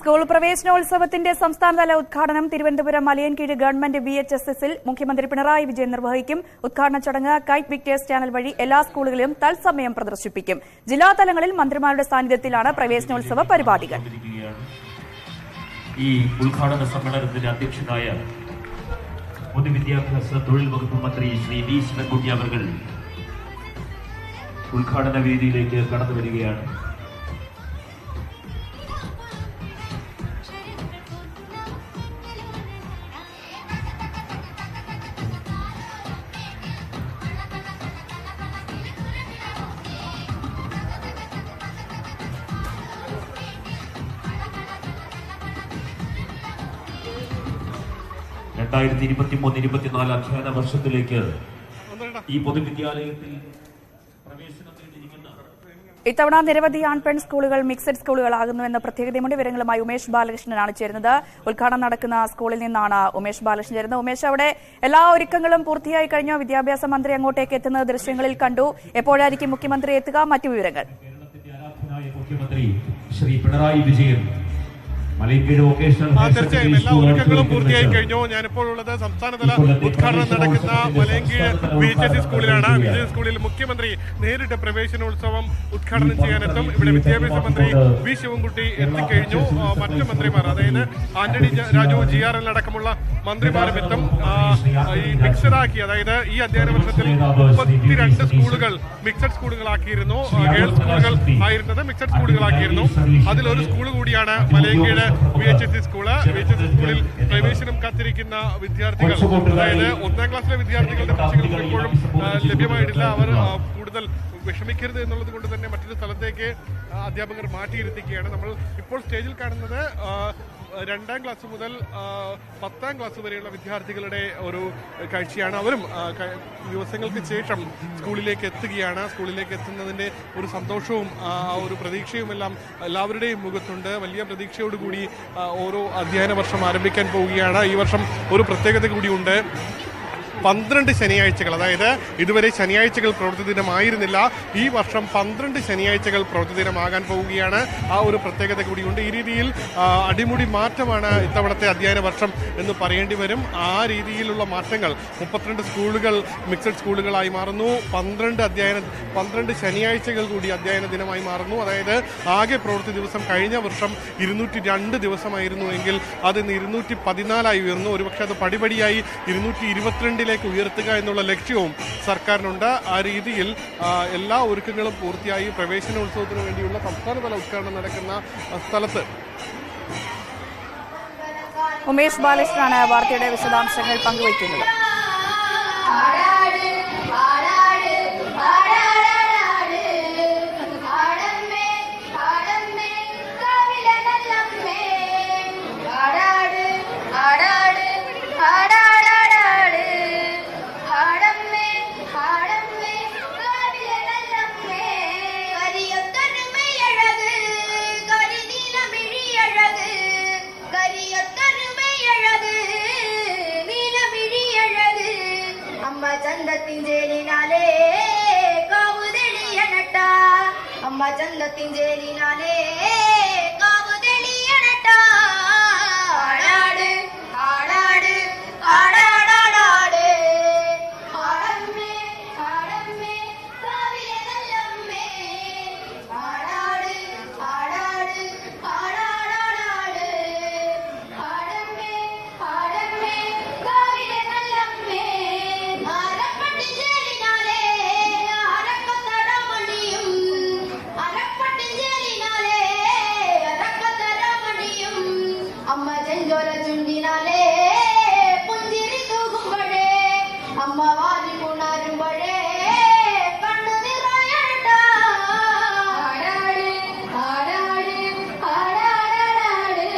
School പ്രവേശനോത്സവത്തിന്റെ സംസ്ഥാനതല ഉദ്ഘാടനം Thiruvananthapuram Malayinkeezhu government V H S എസിൽ മുഖ്യമന്ത്രി പിണറായി വിജയൻ നിർവഹിക്കും ഉദ്ഘാടന ചടങ്ങ് കൈറ്റ് വിക്ടേഴ്സ് ചാനൽ വഴി എല്ലാ സ്കൂളുകളിലും തത്സമയം പ്രദർശിപ്പിക്കും ജില്ലാതലങ്ങളിൽ മന്ത്രിമാരുടെ സാന്നിധ്യത്തിലാണ് പ്രവേശനോത്സവ പരിപാടികൾ ഇരിക്കുകയാണ്. ഈ ഉദ്ഘാടന സമ്മേളനത്തിന്റെ അധ്യക്ഷനായ പൊതുവിദ്യാഭ്യാസ തൊഴിൽ വകുപ്പ് മന്ത്രി ശ്രീ വി ശിവൻകുട്ടി അവർ ഉദ്ഘാടന വേദിയിലേക്ക് കടന്നു വരികയാണ് രണ്ടായിരത്തി ഇരുപത്തി മൂന്ന് ഇരുപത്തിനാല് അധ്യയന വർഷത്തിലേക്ക് ഈ പൊതുവിദ്യാലയത്തിൽ പ്രവേശനം നേടിയിരിക്കുന്ന ഇത്തവണ നിരവധി ആൺ പെൺ സ്കൂളുകൾ മിക്സഡ് സ്കൂളുകളാകുന്നുവെന്ന പ്രത്യേകതയുമുണ്ട് വിവരങ്ങളുമായി ഉമേഷ് ബാലകൃഷ്ണനാണ് ചേരുന്നത് ഉദ്ഘാടനം നടക്കുന്ന സ്കൂളിൽ നിന്നാണ് ഉമേഷ് ബാലകൃഷ്ണൻ ചേരുന്നത് ഉമേഷ് അവിടെ എല്ലാ ഒരുക്കങ്ങളും പൂർത്തിയായി കഴിഞ്ഞോ വിദ്യാഭ്യാസ മന്ത്രി അങ്ങോട്ടേക്ക് എത്തുന്നത് ദൃശ്യങ്ങളിൽ കണ്ടു എപ്പോഴായിരിക്കും മുഖ്യമന്ത്രി എത്തുക മറ്റു വിവരങ്ങൾ കേരളത്തിന്റെ ആരാധനായ മുഖ്യമന്ത്രി ശ്രീ പിണറായി വിജയൻ മലയൻകീഴ് വൊക്കേഷണൽ ആ ഹയർ തീർച്ചയായും സെക്കൻഡറി എല്ലാ സ്കൂൾ ഒരുക്കങ്ങളും ഓഡിറ്റോറിയത്തിൽ പൂർത്തിയായി വെച്ച് കഴിഞ്ഞു ഞാനിപ്പോൾ ഉള്ളത് സംസ്ഥാനതല ഉദ്ഘാടനം നടക്കുന്ന മലയങ്കീഴ് ബി എച്ച് എസ് സ്കൂളിലാണ് ബി എച്ച് എസ് സ്കൂളിൽ മുഖ്യമന്ത്രി നേരിട്ട് പ്രവേശനോത്സവം ഉദ്ഘാടനം ചെയ്യാനെത്തും ഇവിടെ വിദ്യാഭ്യാസ മന്ത്രി വി ശിവൻകുട്ടി എത്തിക്കഴിഞ്ഞു ആ, മറ്റ് മന്ത്രിമാർ അതായത് ആന്റണി ജ- രാജു ജി ആർ എൽ അടക്കമുള്ള മന്ത്രിമാരും എത്തും ആ, ഈ മിക്സഡാക്കി അതായത് ഈ അധ്യയന വർഷത്തിൽ മുപ്പത്തിരണ്ട് സ്കൂളുകൾ മിക്സഡ് സ്കൂളുകളാക്കിയിരുന്നു ആ, ഗേൾസ് സ്കൂളുകൾ ആയിരുന്നത് മിക്സഡ് സ്കൂളുകളാക്കിയിരുന്നു അതിലൊരു സ്കൂൾ കൂടിയാണ് Malayinkeezhu V H S C school V H S C സ്കൂളിൽ പ്രവേശനം കാത്തിരിക്കുന്ന വിദ്യാർത്ഥികൾ അതായത് ഒന്നാം ക്ലാസ്സിലെ വിദ്യാർത്ഥികളുടെ ദൃശ്യങ്ങൾ ഇപ്പോഴും ആ, ലഭ്യമായിട്ടില്ല അവർ ആ, കൂടുതൽ വിഷമിക്കരുത് എന്നുള്ളത് കൊണ്ട് തന്നെ മറ്റൊരു സ്ഥലത്തേക്ക് ആ, അധ്യാപകർ മാറ്റിയിരുത്തിക്കുകയാണ് നമ്മൾ ഇപ്പോൾ സ്റ്റേജിൽ കാണുന്നത് ആ, രണ്ടാം ക്ലാസ് മുതൽ ആ, പത്താം ക്ലാസ് വരെയുള്ള വിദ്യാർത്ഥികളുടെ ഒരു കാഴ്ചയാണ് അവരും ആ, ക- ദിവസങ്ങൾക്ക് ശേഷം സ്കൂളിലേക്ക് എത്തുകയാണ് സ്കൂളിലേക്ക് എത്തുന്നതിന്റെ ഒരു സന്തോഷവും ആ ഒരു പ്രതീക്ഷയുമെല്ലാം എല്ലാവരുടെയും മുഖത്തുണ്ട് വലിയ പ്രതീക്ഷയോടുകൂടി ആ, ഓരോ അധ്യയന വർഷം ആരംഭിക്കാൻ പോവുകയാണ് ഈ വർഷം ഒരു പ്രത്യേകത കൂടിയുണ്ട് പന്ത്രണ്ട് ശനിയാഴ്ചകൾ അതായത് ഇതുവരെ ശനിയാഴ്ചകൾ പ്രവൃത്തി ദിനമായിരുന്നില്ല ഈ വർഷം പന്ത്രണ്ട് ശനിയാഴ്ചകൾ പ്രവൃത്തി ദിനമാകാൻ പോവുകയാണ് ആ ഒരു പ്രത്യേകത കൂടിയുണ്ട് ഈ രീതിയിൽ ആ, അടിമുടി മാറ്റമാണ് ഇത്തവണത്തെ അധ്യയന വർഷം എന്ന് പറയേണ്ടി വരും ആ രീതിയിലുള്ള മാറ്റങ്ങൾ മുപ്പത്തിരണ്ട് സ്കൂളുകൾ മിക്സഡ് സ്കൂളുകളായി മാറുന്നു പന്ത്രണ്ട് അധ്യയന പന്ത്രണ്ട് ശനിയാഴ്ചകൾ കൂടി അധ്യയന ദിനമായി മാറുന്നു അതായത് ആകെ പ്രവൃത്തി ദിവസം കഴിഞ്ഞ വർഷം ഇരുന്നൂറ്റി രണ്ട് ദിവസമായിരുന്നു എങ്കിൽ അത് ഇന്ന് ഇരുന്നൂറ്റി പതിനാലായി ഉയർന്നു ഒരുപക്ഷെ അത് പടിപടിയായി ഇരുന്നൂറ്റി ഇരുപത്തിരണ്ടിലേക്ക് ഉയർത്തുക എന്നുള്ള ലക്ഷ്യവും സർക്കാരിനുണ്ട് ആ രീതിയിൽ ആ, എല്ലാ ഒരുക്കങ്ങളും പൂർത്തിയായി പ്രവേശനോത്സവത്തിന് വേണ്ടിയുള്ള സംസ്ഥാനതല ഉദ്ഘാടനം നടക്കുന്ന ആ, സ്ഥലത്ത് ഉമേഷ് ബാലകൃഷ്ണനാണ് വാർത്തയുടെ വിശദാംശങ്ങൾ പങ്കുവയ്ക്കുന്നത് ആടാട് ആടാട് ആടാടാടാട് ആടമ്മേ ആടമ്മേ കാവിലനല്ലമ്മേ ആടാട് ആടാട് ആടാടാടാട് ആടമ്മേ ആടമ്മേ കാവിലനല്ലമ്മേ കരിയൊത്തരുമയഴക് കരിനീലമിഴിയഴക് കരിയൊത്തരുമയഴക് നീലമിഴിയഴക് അമ്മ ചന്തത്തിൻ ജേലിനാലേ കാവു തെളിയണട്ട അമ്മ ചന്തത്തിൻ ജേലിനാലേ കാവു തെളിയണട്ട ആടാട് ആടാട് ആടാടാടാട് ആടമ്മേ ആടമ്മേ കാവിലെ നല്ലമ്മേ ആടാട് ആടാട് ആടാടാടാട് ആടമ്മേ ആടമ്മേ കാവിലെ നല്ലമ്മേ ആരപ്പട്ടി ചേലിനാലേ അരക്കത്തരമണിയും അരപ്പട്ടി ചേലിനാലേ അരക്കത്തരമണിയും അമ്മ ചെഞ്ചോല ചുണ്ടിനാലേ പുഞ്ചിരി തൂകുമ്പോഴേ അമ്മ വാരി പുണരുമ്പോഴേ കണ്ണു നിറയട്ട ആടാട് ആടാട് ആടാടാടാട്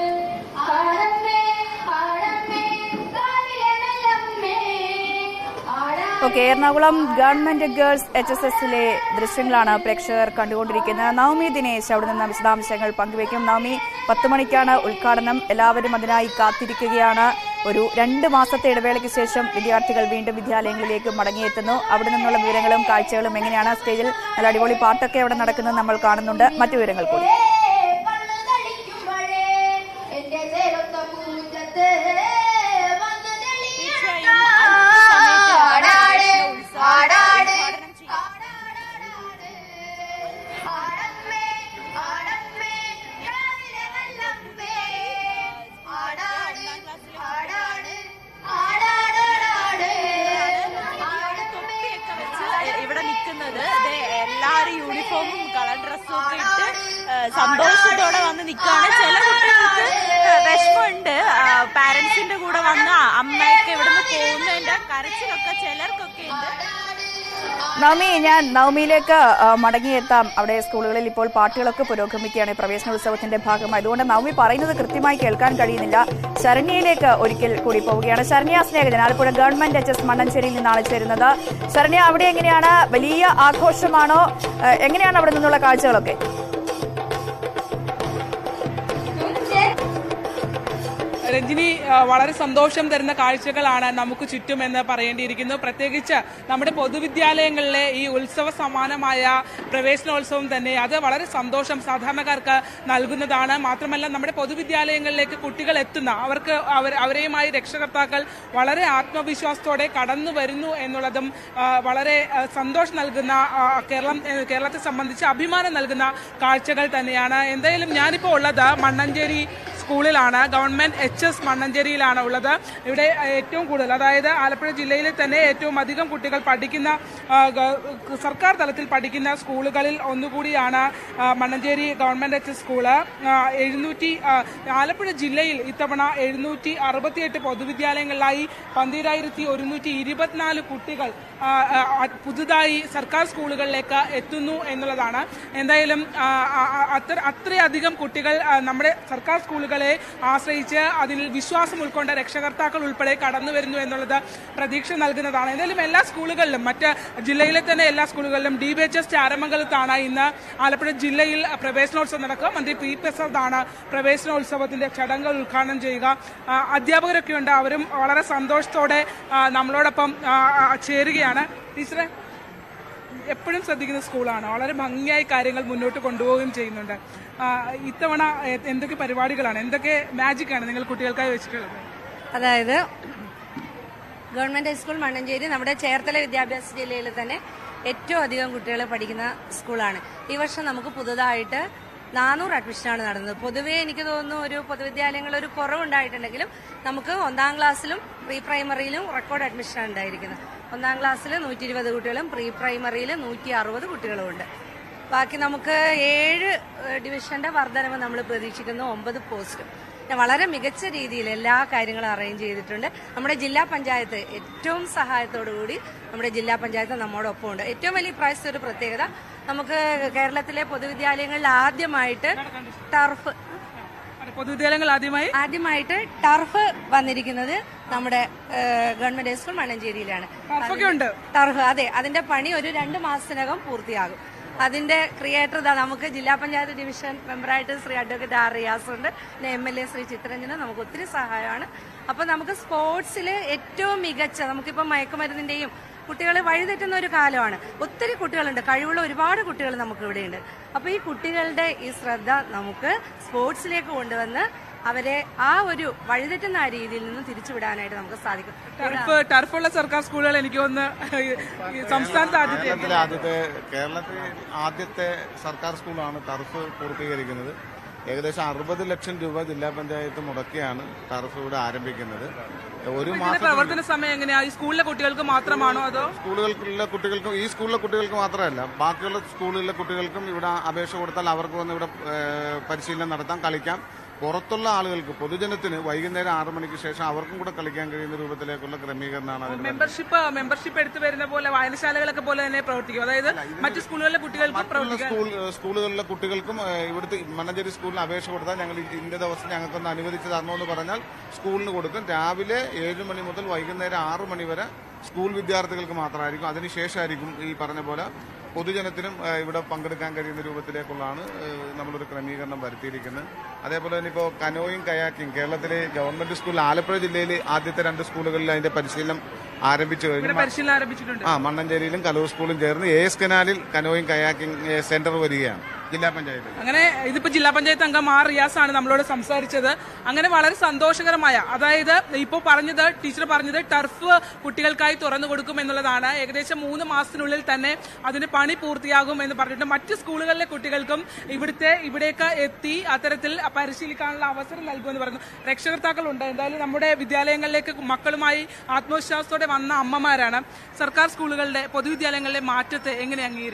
ആടമ്മേ ആടമ്മേ കാവിലെ നല്ലമ്മേ ആടാ okay Ernakulam government girls H S എസിലെ ദൃശ്യങ്ങളാണ് പ്രേക്ഷകർ കണ്ടുകൊണ്ടിരിക്കുന്നത് നവമി ദിനേശ് അവിടെ നിന്ന് വിശദാംശങ്ങൾ പങ്കുവയ്ക്കും നവമി പത്ത് മണിക്കാണ് ഉദ്ഘാടനം എല്ലാവരും അതിനായി കാത്തിരിക്കുകയാണ് ഒരു രണ്ട് മാസത്തെ ഇടവേളയ്ക്ക് ശേഷം വിദ്യാർത്ഥികൾ വീണ്ടും വിദ്യാലയങ്ങളിലേക്ക് മടങ്ങിയെത്തുന്നു അവിടെ നിന്നുള്ള വിവരങ്ങളും കാഴ്ചകളും എങ്ങനെയാണ് സ്റ്റേജിൽ നല്ല അടിപൊളി പാട്ടൊക്കെ അവിടെ നടക്കുന്നത് നമ്മൾ കാണുന്നുണ്ട് മറ്റു വിവരങ്ങൾ കൂടി കണ്ണു തളിക്കുമ്പോഴേ സന്തോഷത്തോടെ വന്ന് നിൽക്കുകയാണ് ചില കുട്ടികൾക്ക് വിഷമമുണ്ട് പാരന്റ്സിന്റെ കൂടെ വന്ന് അമ്മയൊക്കെ ഇവിടുന്ന് പോകുന്നതിന്റെ കരച്ചിലൊക്കെ ചിലർക്കൊക്കെ ഉണ്ട് നവമി ഞാൻ നവമിയിലേക്ക് ആ, മടങ്ങിയെത്താം അവിടെ സ്കൂളുകളിൽ ഇപ്പോൾ പാർട്ടികളൊക്കെ പുരോഗമിക്കുകയാണ് ഈ പ്രവേശനോത്സവത്തിന്റെ ഭാഗമായി അതുകൊണ്ട് നവമി പറയുന്നത് കൃത്യമായി കേൾക്കാൻ കഴിയുന്നില്ല ശരണ്യയിലേക്ക് ഒരിക്കൽ കൂടി പോവുകയാണ് Saranya Snehithan Alappuzha government H S മണ്ണഞ്ചേരിയിൽ നിന്നാണ് ചേരുന്നത് ശരണ്യ അവിടെ എങ്ങനെയാണ് വലിയ ആഘോഷമാണോ ആ, എങ്ങനെയാണ് അവിടെ നിന്നുള്ള കാഴ്ചകളൊക്കെ രഞ്ജിനി ആ, വളരെ സന്തോഷം തരുന്ന കാഴ്ചകളാണ് നമുക്ക് ചുറ്റുമെന്ന് പറയേണ്ടിയിരിക്കുന്നു പ്രത്യേകിച്ച് നമ്മുടെ പൊതുവിദ്യാലയങ്ങളിലെ ഈ ഉത്സവ സമാനമായ പ്രവേശനോത്സവം തന്നെ അത് വളരെ സന്തോഷം സാധാരണക്കാർക്ക് നൽകുന്നതാണ് മാത്രമല്ല നമ്മുടെ പൊതുവിദ്യാലയങ്ങളിലേക്ക് കുട്ടികൾ എത്തുന്ന അവർക്ക് അവർ അവരെയുമായി രക്ഷകർത്താക്കൾ വളരെ ആത്മവിശ്വാസത്തോടെ കടന്നു വരുന്നു എന്നുള്ളതും ആ, വളരെ ആ, സന്തോഷം നൽകുന്ന ആ, കേരളം ഏ, കേരളത്തെ സംബന്ധിച്ച് അഭിമാനം നൽകുന്ന കാഴ്ചകൾ തന്നെയാണ് എന്തായാലും ഞാനിപ്പോൾ ഉള്ളത് മണ്ണഞ്ചേരി സ്കൂളിലാണ് ഗവൺമെന്റ് എച്ച് എസ് മണ്ണഞ്ചേരിയിലാണ് ഉള്ളത് ഇവിടെ ഏറ്റവും കൂടുതൽ അതായത് ആലപ്പുഴ ജില്ലയിലെ തന്നെ ഏറ്റവും അധികം കുട്ടികൾ പഠിക്കുന്ന ആ, ഗ- സർക്കാർ തലത്തിൽ പഠിക്കുന്ന സ്കൂളുകളിൽ ഒന്നുകൂടിയാണ് ആ, Mannanchery government H S school ആ, എഴുന്നൂറ്റി ആ, ആലപ്പുഴ ജില്ലയിൽ ഇത്തവണ എഴുന്നൂറ്റി അറുപത്തിയെട്ട് പൊതുവിദ്യാലയങ്ങളിലായി പന്തിരായിരത്തി ഒരുന്നൂറ്റി ഇരുപത്തിനാല് കുട്ടികൾ ആ, ആ, പുതുതായി സർക്കാർ സ്കൂളുകളിലേക്ക് എത്തുന്നു എന്നുള്ളതാണ് എന്തായാലും ആ, ആ, ആ, അത്ര അത്രയധികം കുട്ടികൾ ആ, നമ്മുടെ സർക്കാർ സ്കൂളുകളെ ആശ്രയിച്ച് അതിൽ വിശ്വാസം ഉൾക്കൊണ്ട രക്ഷകർത്താക്കൾ ഉൾപ്പെടെ കടന്നു വരുന്നു എന്നുള്ളത് പ്രതീക്ഷ നൽകുന്നതാണ് എന്തായാലും എല്ലാ സ്കൂളുകളിലും മറ്റ് ജില്ലയിലെ തന്നെ എല്ലാ സ്കൂളുകളിലും ഡി ബി എച്ച് എസ് ചാരമംഗലത്താണ് ഇന്ന് ആലപ്പുഴ ജില്ലയിൽ പ്രവേശനോത്സവം നടക്കുക മന്ത്രി പി പ്രസാദാണ് പ്രവേശനോത്സവത്തിന്റെ ചടങ്ങുകൾ ഉദ്ഘാടനം ചെയ്യുക ആ, അധ്യാപകരൊക്കെ ഉണ്ട് അവരും വളരെ സന്തോഷത്തോടെ ആ, നമ്മളോടൊപ്പം ആ, ആ, ചേരുകയാണ് ടീച്ചറെ എപ്പോഴും ശ്രദ്ധിക്കുന്ന സ്കൂളാണ് വളരെ ഭംഗിയായി കാര്യങ്ങൾ മുന്നോട്ട് കൊണ്ടുപോവുകയും ചെയ്യുന്നുണ്ട് ആ, ഇത്തവണ എ- എന്തൊക്കെ പരിപാടികളാണ് എന്തൊക്കെ മാജിക്കാണ് നിങ്ങൾ കുട്ടികൾക്കായി വെച്ചിട്ടുള്ളത് അതായത് ഗവൺമെന്റ് ഹൈസ്കൂൾ മണ്ണഞ്ചേരി നമ്മുടെ ചേർത്തല വിദ്യാഭ്യാസ ജില്ലയിൽ തന്നെ ഏറ്റവും അധികം കുട്ടികൾ പഠിക്കുന്ന സ്കൂളാണ് ഈ വർഷം നമുക്ക് പുതുതായിട്ട് നാനൂറ് അഡ്മിഷനാണ് നടന്നത് പൊതുവേ എനിക്ക് തോന്നുന്നു ഒരു പൊതുവിദ്യാലയങ്ങളിൽ ഒരു കുറവുണ്ടായിട്ടുണ്ടെങ്കിലും നമുക്ക് ഒന്നാം ക്ലാസ്സിലും പ്രീ പ്രൈമറിയിലും റെക്കോർഡ് അഡ്മിഷനാണ് ഉണ്ടായിരിക്കുന്നത് ഒന്നാം ക്ലാസ്സിൽ നൂറ്റി ഇരുപത് കുട്ടികളും പ്രീ പ്രൈമറിയിൽ നൂറ്റി അറുപത് കുട്ടികളും ഉണ്ട് ബാക്കി നമുക്ക് ഏഴ് ഏഹ്, ഡിവിഷന്റെ വർധനവ് നമ്മൾ പ്രതീക്ഷിക്കുന്നു ഒമ്പത് പോസ്റ്റ് പിന്നെ വളരെ മികച്ച രീതിയിൽ എല്ലാ കാര്യങ്ങളും അറേഞ്ച് ചെയ്തിട്ടുണ്ട് നമ്മുടെ ജില്ലാ പഞ്ചായത്ത് ഏറ്റവും സഹായത്തോടു കൂടി നമ്മുടെ ജില്ലാ പഞ്ചായത്ത് നമ്മോടൊപ്പം ഉണ്ട് ഏറ്റവും വലിയ പ്രാവശ്യത്തെ ഒരു പ്രത്യേകത നമുക്ക് കേരളത്തിലെ പൊതുവിദ്യാലയങ്ങളിൽ ആദ്യമായിട്ട് ടർഫ് പൊതുവിദ്യാലയങ്ങൾ ആദ്യമായി ആദ്യമായിട്ട് ടർഫ് വന്നിരിക്കുന്നത് നമ്മുടെ ഏഹ്, ഗവൺമെന്റ് ഹൈസ്കൂൾ മണ്ണഞ്ചേരിയിലാണ് ടർഫൊക്കെ ഉണ്ട് ടർഫ് അതെ അതിന്റെ പണി ഒരു രണ്ട് മാസത്തിനകം പൂർത്തിയാകും അതിന്റെ ക്രിയേറ്റർ ഇതാ നമുക്ക് ജില്ലാ പഞ്ചായത്ത് ഡിവിഷൻ മെമ്പറായിട്ട് ശ്രീ അഡ്വക്കേറ്റ് ആർ റിയാസ് ഉണ്ട് പിന്നെ M L A Shri Chitharanjan നമുക്ക് ഒത്തിരി സഹായമാണ് അപ്പൊ നമുക്ക് സ്പോർട്സിൽ ഏറ്റവും മികച്ച നമുക്കിപ്പോൾ മയക്കുമരുന്നിന്റെയും കുട്ടികളെ വഴിതെറ്റുന്ന ഒരു കാലമാണ് ഒത്തിരി കുട്ടികളുണ്ട് കഴിവുള്ള ഒരുപാട് കുട്ടികൾ നമുക്ക് ഇവിടെയുണ്ട് അപ്പൊ ഈ കുട്ടികളുടെ ഈ ശ്രദ്ധ നമുക്ക് സ്പോർട്സിലേക്ക് കൊണ്ടുവന്ന് അവരെ ആ ഒരു വഴിതെറ്റുന്ന ആ രീതിയിൽ നിന്ന് തിരിച്ചുവിടാനായിട്ട് നമുക്ക് സാധിക്കും ടർഫ് ടർഫുള്ള സർക്കാർ സ്കൂളുകൾ എനിക്ക് ഒന്ന് സംസ്ഥാനത്ത് ആദ്യത്തെ കേരളത്തിലെ ആദ്യത്തെ കേരളത്തിൽ ആദ്യത്തെ സർക്കാർ സ്കൂളാണ് ടർഫ് പൂർത്തീകരിക്കുന്നത് ഏകദേശം അറുപത് ലക്ഷം രൂപ ജില്ലാ പഞ്ചായത്ത് മുടക്കിയാണ് ടർഫ് ഇവിടെ ആരംഭിക്കുന്നത് ഒരു ഇതിന്റെ മാസം പ്രവർത്തന സമയം എങ്ങനെയാ ഈ സ്കൂളിലെ കുട്ടികൾക്ക് മാത്രമാണോ അതോ സ്കൂളുകൾക്കുള്ള കുട്ടികൾക്കും ഈ സ്കൂളിലെ കുട്ടികൾക്ക് മാത്രമല്ല ബാക്കിയുള്ള സ്കൂളിലെ കുട്ടികൾക്കും ഇവിടെ അപേക്ഷ കൊടുത്താൽ അവർക്ക് വന്ന് ഇവിടെ ഏഹ്, പരിശീലനം നടത്താം കളിക്കാം പുറത്തുള്ള ആളുകൾക്ക് പൊതുജനത്തിന് വൈകുന്നേരം ആറു മണിക്ക് ശേഷം അവർക്കും കൂടെ കളിക്കാൻ കഴിയുന്ന രൂപത്തിലേക്കുള്ള ക്രമീകരണമാണ് അതിന് മെമ്പർഷിപ്പ് മെമ്പർഷിപ്പ് എടുത്തു വരുന്ന പോലെ വായനശാലകളൊക്കെ പോലെ തന്നെ പ്രവർത്തിക്കും അതായത് മറ്റു സ്കൂളുകളിലെ കുട്ടികൾക്കും മറ്റുള്ള പ്രവർത്തിക്കാൻ സ്കൂൾ സ്കൂളുകളിലെ കുട്ടികൾക്കും ഏഹ്, ഇവിടുത്തെ മണ്ണഞ്ചേരി സ്കൂളിന് അപേക്ഷ കൊടുത്താൽ ഞങ്ങൾ ഇന്ന ദിവസം ഞങ്ങൾക്കൊന്ന് അനുവദിച്ച് തരണമെന്ന് പറഞ്ഞാൽ സ്കൂളിന് കൊടുക്കും രാവിലെ ഏഴ് മണി മുതൽ വൈകുന്നേരം ആറ് മണി വരെ സ്കൂൾ വിദ്യാർത്ഥികൾക്ക് മാത്രമായിരിക്കും അതിനുശേഷമായിരിക്കും ഈ പറഞ്ഞ പോലെ പൊതുജനത്തിനും ഏഹ്, ഇവിടെ പങ്കെടുക്കാൻ കഴിയുന്ന രൂപത്തിലേക്കുള്ളതാണ് ഏഹ്, നമ്മളൊരു ക്രമീകരണം വരുത്തിയിരിക്കുന്നത് അതേപോലെ തന്നെ ഇപ്പോൾ കനോയും കയാക്കിങ് കേരളത്തിലെ ഗവൺമെന്റ് സ്കൂളിൽ ആലപ്പുഴ ജില്ലയിൽ ആദ്യത്തെ രണ്ട് സ്കൂളുകളിൽ അതിന്റെ പരിശീലനം ആരംഭിച്ചു ഇവിടെ കഴിഞ്ഞു പരിശീലനം ആരംഭിച്ചിട്ടുണ്ട് ആ മണ്ണഞ്ചേരിയിലും കലൂർ സ്കൂളും ചേർന്ന് എ എസ് കനാലിൽ കനോയിങ് കയാക്കിംഗ് ഏ, സെന്റർ വരികയാണ് ജില്ലാ പഞ്ചായത്തിൽ അങ്ങനെ ഇതിപ്പോ ജില്ലാ പഞ്ചായത്ത് അംഗം ആർ റിയാസ് ആണ് നമ്മളോട് സംസാരിച്ചത് അങ്ങനെ വളരെ സന്തോഷകരമായ അതായത് ഇപ്പോൾ പറഞ്ഞത് ടീച്ചർ പറഞ്ഞത് ടർഫ് കുട്ടികൾക്കായി തുറന്നു കൊടുക്കും എന്നുള്ളതാണ് ഏകദേശം മൂന്ന് മാസത്തിനുള്ളിൽ തന്നെ അതിന് പണി പൂർത്തിയാകും എന്ന് പറഞ്ഞിട്ട് മറ്റ് സ്കൂളുകളിലെ കുട്ടികൾക്കും ഇവിടുത്തെ ഇവിടേക്ക് എത്തി അത്തരത്തിൽ പരിശീലിക്കാനുള്ള അവസരം നൽകുമെന്ന് പറഞ്ഞു രക്ഷകർത്താക്കളുണ്ട് എന്തായാലും നമ്മുടെ വിദ്യാലയങ്ങളിലേക്ക് മക്കളുമായി ആത്മവിശ്വാസത്തോടെ വന്ന അമ്മമാരാണ് സർക്കാർ സ്കൂളുകളുടെ പൊതുവിദ്യാലയങ്ങളിലെ മാറ്റത്തെ എങ്ങനെ അംഗീകരിക്കുന്നു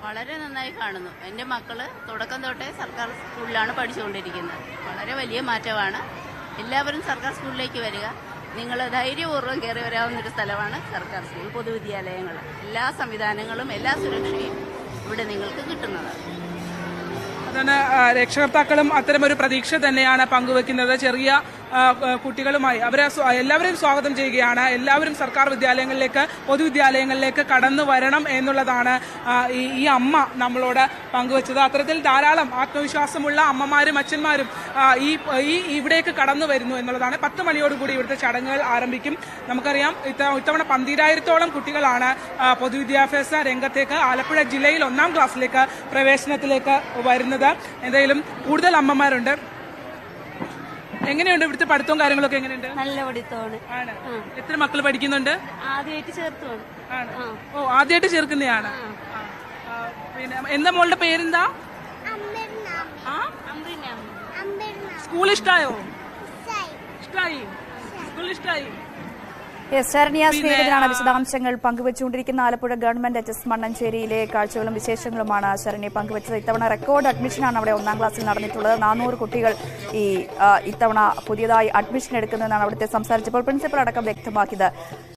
വളരെ നന്നായി കാണുന്നു എൻ്റെ മക്കള് തുടക്കം തൊട്ടേ സർക്കാർ സ്കൂളിലാണ് പഠിച്ചുകൊണ്ടിരിക്കുന്നത് വളരെ വലിയ മാറ്റമാണ് എല്ലാവരും സർക്കാർ സ്കൂളിലേക്ക് വരിക നിങ്ങൾ ധൈര്യപൂർവ്വം കയറി വരാവുന്ന ഒരു സ്ഥലമാണ് സർക്കാർ സ്കൂൾ പൊതുവിദ്യാലയങ്ങൾ എല്ലാ സംവിധാനങ്ങളും എല്ലാ സുരക്ഷയും ഇവിടെ നിങ്ങൾക്ക് കിട്ടുന്നതാണ് അതാണ് ആ, രക്ഷകർത്താക്കളും അത്തരമൊരു പ്രതീക്ഷ തന്നെയാണ് പങ്കുവെക്കുന്നത് ചെറിയ ആ, ആ, കുട്ടികളുമായി അവരെ സ്വ- എല്ലാവരെയും സ്വാഗതം ചെയ്യുകയാണ് എല്ലാവരും സർക്കാർ വിദ്യാലയങ്ങളിലേക്ക് പൊതുവിദ്യാലയങ്ങളിലേക്ക് കടന്നു വരണം എന്നുള്ളതാണ് ആ, ഈ ഈ അമ്മ നമ്മളോട് പങ്കുവച്ചത് അത്തരത്തിൽ ധാരാളം ആത്മവിശ്വാസമുള്ള അമ്മമാരും അച്ഛന്മാരും ആ, ഈ ഈ ഇവിടേക്ക് കടന്നു വരുന്നു എന്നുള്ളതാണ് പത്ത് മണിയോടുകൂടി ഇവിടുത്തെ ചടങ്ങുകൾ ആരംഭിക്കും നമുക്കറിയാം ഇത്ത- ഇത്തവണ പന്തിരായിരത്തോളം കുട്ടികളാണ് ആ, പൊതുവിദ്യാഭ്യാസ രംഗത്തേക്ക് ആലപ്പുഴ ജില്ലയിൽ ഒന്നാം ക്ലാസ്സിലേക്ക് പ്രവേശനത്തിലേക്ക് വരുന്നത് എന്തായാലും കൂടുതൽ അമ്മമാരുണ്ട് എങ്ങനെയുണ്ട് ഇവിടുത്തെ പഠിത്തവും കാര്യങ്ങളൊക്കെ എങ്ങനെയുണ്ട് നല്ല പഠിത്തമാണ് ആണ് എത്ര മക്കൾ പഠിക്കുന്നുണ്ട് ആദ്യമായിട്ട് ചേർത്തുമാണ് ആണ് ഓ ആദ്യമായിട്ട് ചേർക്കുന്നതാണ് ആ. ആ, പിന്നെ എന്താ മോളുടെ പേരെന്താ ആ സ്കൂൾ ഇഷ്ടായോ ഇഷ്ടായി സ്കൂൾ ഇഷ്ടായി എസ് ശരണ്യ സ്നേഹിതനാണ് വിശദാംശങ്ങൾ പങ്കുവച്ചുകൊണ്ടിരിക്കുന്ന ആലപ്പുഴ ഗവൺമെന്റ് എച്ച് എസ് മണ്ണഞ്ചേരിയിലെ കാഴ്ചകളും വിശേഷങ്ങളുമാണ് ശരണ്യ പങ്കുവച്ചത് ഇത്തവണ റെക്കോർഡ് അഡ്മിഷനാണ് അവിടെ ഒന്നാം ക്ലാസ്സിൽ നടന്നിട്ടുള്ളത് നാനൂറ് കുട്ടികൾ ഈ ആ, ഇത്തവണ പുതിയതായി അഡ്മിഷൻ എടുക്കുന്നതെന്നാണ് അവിടുത്തെ സംസാരിച്ചപ്പോൾ പ്രിൻസിപ്പൽ അടക്കം വ്യക്തമാക്കിയത്